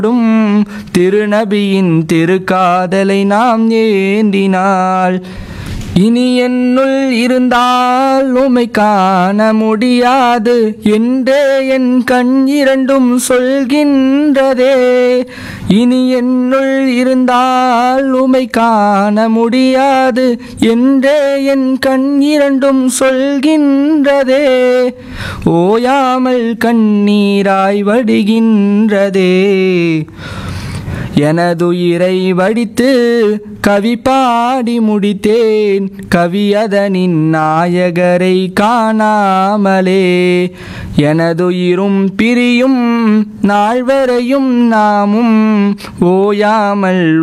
டும் திருநபியின் திருக்காதலை நாம் ஏந்தினால் இனி என்னுள் இருந்தால் உமை காண முடியாது என்றே என் கண் இரண்டும் சொல்கின்றதே இனி என்னுள் இருந்தால் உமை காண முடியாது என்றே என் கண் இரண்டும் சொல்கின்றதே ஓயாமல் கண்ணீராய் வடிகின்றதே எனதுயிரை வடித்து கவி பாடி முடித்தேன் கவியதனின் நாயகரை காணாமலே எனதுயிரும் பிரியும் நாள் வரையும் நாமும் ஓயாமல்